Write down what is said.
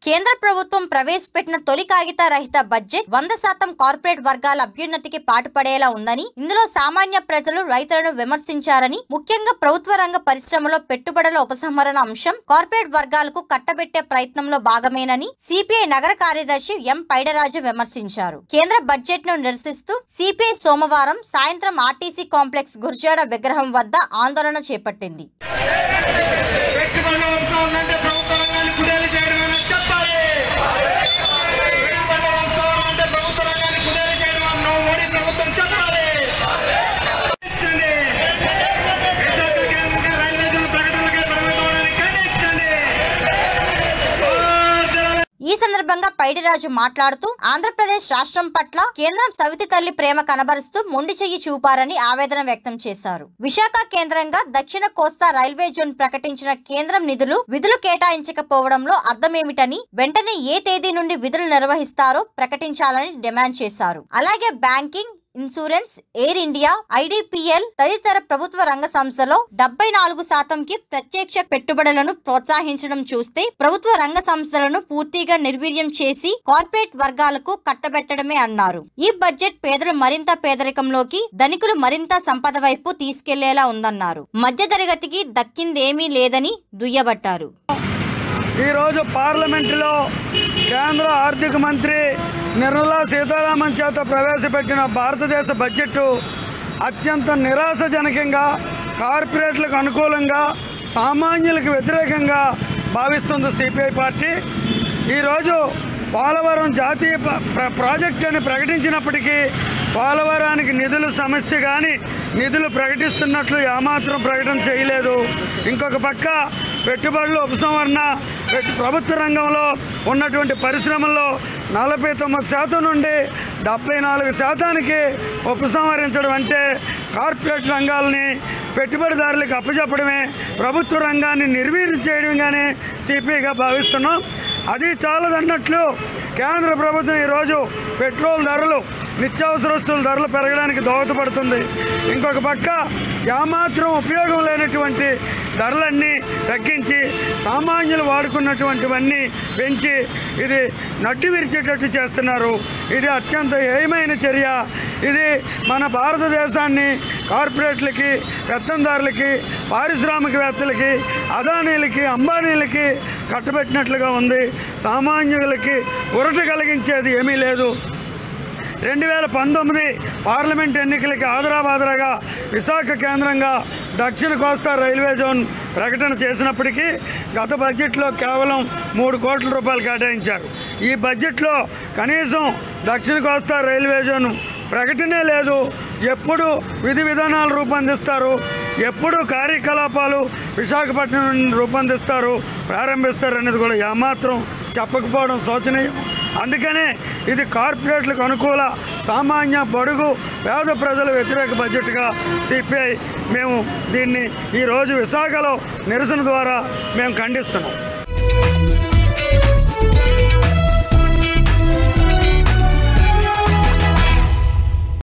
కేంద్ర ప్రభుత్వం ప్రవేశపెట్టిన తొలి కాగిత రహిత బడ్జెట్ వంద శాతం కార్పొరేట్ వర్గాల అభ్యున్నతికి పాటుపడేలా ఉందని ఇందులో సామాన్య ప్రజలు రైతులను విమర్శించారని ముఖ్యంగా ప్రభుత్వ రంగ పరిశ్రమలో పెట్టుబడుల ఉపసంహరణ అంశం కార్పొరేట్ వర్గాలకు కట్టబెట్టే ప్రయత్నంలో భాగమేనని సిపిఐ నగర కార్యదర్శి ఎం పైడరాజు విమర్శించారు కేంద్ర బడ్జెట్ ను నిరసిస్తూ సిపిఐ సోమవారం సాయంత్రం ఆర్టీసీ కాంప్లెక్స్ గుర్జాడ విగ్రహం వద్ద ఆందోళన చేపట్టింది పెట్టుబడుల వంశం ఉందంటే ప్రభుత్వ రంగాన్ని కుదేలు చేయడం అని చెప్పాలి పెట్టుబడుల వంశం ఉందంటే ప్రభుత్వ రంగాన్ని కుదేలు చేయడం అని మోడీ ప్రభుత్వం చెప్పాలి ఖండించండి. విశాఖ కేంద్రంగా రైల్వే జోన్ ప్రకటనలకే పరిమితం అవడాన్ని ఖండించండి. భారత ఈ సందర్భంగా పైడిరాజు మాట్లాడుతూ ఆంధ్రప్రదేశ్ రాష్ట్రం పట్ల కేంద్రం సవితి తల్లి ప్రేమ కనబరుస్తూ మొండి చెయ్యి చూపారని ఆవేదన వ్యక్తం చేశారు విశాఖ కేంద్రంగా దక్షిణ కోస్తా రైల్వే జోన్ ప్రకటించిన కేంద్రం నిధులు విధులు కేటాయించకపోవడంలో అర్థమేమిటని వెంటనే ఏ తేదీ నుండి విధులు నిర్వహిస్తారో ప్రకటించాలని డిమాండ్ చేశారు అలాగే banking insurance Air India IDPL తదితర ప్రభుత్వ రంగ సంస్థలో డెబ్బై నాలుగు శాతంకి ప్రత్యక్ష పెట్టుబడులను ప్రోత్సహించడం చూస్తే ప్రభుత్వ రంగ సంస్థలను పూర్తిగా నిర్వీర్యం చేసి కార్పొరేట్ వర్గాలకు కట్టబెట్టడమే అన్నారు ఈ బడ్జెట్ పేదలు మరింత పేదరికంలోకి ధనికులు మరింత సంపద వైపు తీసుకెళ్లేలా ఉందన్నారు మధ్యతరగతికి దక్కిందేమీ లేదని దుయ్యబట్టారు ఈరోజు పార్లమెంటులో కేంద్ర ఆర్థిక మంత్రి నిర్మలా సీతారామన్ చేత ప్రవేశపెట్టిన భారతదేశ బడ్జెట్ అత్యంత నిరాశజనకంగా కార్పొరేట్లకు అనుకూలంగా సామాన్యులకు వ్యతిరేకంగా భావిస్తుంది సిపిఐ పార్టీ ఈరోజు పోలవరం జాతీయ ప- ప్ర- ప్రాజెక్ట్ అని ప్రకటించినప్పటికీ పోలవరానికి నిధులు సమస్య కానీ నిధులు ప్రకటిస్తున్నట్లు ఏమాత్రం ప్రకటన చేయలేదు ఇంకొక పక్క పెట్టుబడులు ఉపసంహరణ పెట్టు ప్రభుత్వ రంగంలో ఉన్నటువంటి పరిశ్రమల్లో నలభై తొమ్మిది శాతం నుండి డెబ్బై నాలుగు శాతానికి ఉపసంహరించడం అంటే కార్పొరేట్ రంగాల్ని పెట్టుబడిదారులకు అప్పచెప్పడమే ప్రభుత్వ రంగాన్ని నిర్వీర్యం చేయడంగానే సిపిఐగా భావిస్తున్నాం అది చాలదన్నట్లు కేంద్ర ప్రభుత్వం ఈరోజు పెట్రోల్ ధరలు నిత్యావసర వస్తువుల ధరలు పెరగడానికి దోహదపడుతుంది ఇంకొక పక్క ఏమాత్రం ఉపయోగం లేనటువంటి ధరలన్నీ తగ్గించి సామాన్యులు వాడుకున్నటువంటివన్నీ పెంచి ఇది నడ్డి విరిచేటట్టు చేస్తున్నారు ఇది అత్యంత హేయమైన చర్య ఇది మన భారతదేశాన్ని కార్పొరేట్లకి పెత్తందారులకి పారిశ్రామికవేత్తలకి అదానీలకి అంబానీలకి కట్టబెట్టినట్లుగా ఉంది సామాన్యులకి ఉరట కలిగించేది ఏమీ లేదు రెండు వేల పంతొమ్మిది పార్లమెంట్ ఎన్నికలకి ఆదరాబాదరాగా విశాఖ కేంద్రంగా దక్షిణ కోస్తా రైల్వే జోన్ ప్రకటన చేసినప్పటికీ గత బడ్జెట్లో కేవలం మూడు కోట్ల రూపాయలు కేటాయించారు ఈ బడ్జెట్లో కనీసం దక్షిణ కోస్తా రైల్వే జోన్ ప్రకటనే లేదు ఎప్పుడు విధి విధానాలు రూపొందిస్తారు ఎప్పుడు కార్యకలాపాలు విశాఖపట్నం నుండి రూపొందిస్తారు ప్రారంభిస్తారు అనేది కూడా ఏమాత్రం చెప్పకపోవడం శోచనీయం అందుకనే ఇది కార్పొరేట్లకు అనుకూల సామాన్య బడుగు పేద ప్రజల వ్యతిరేక బడ్జెట్గా సిపిఐ మేము దీన్ని ఈరోజు విశాఖలో నిరసన ద్వారా మేము ఖండిస్తున్నాం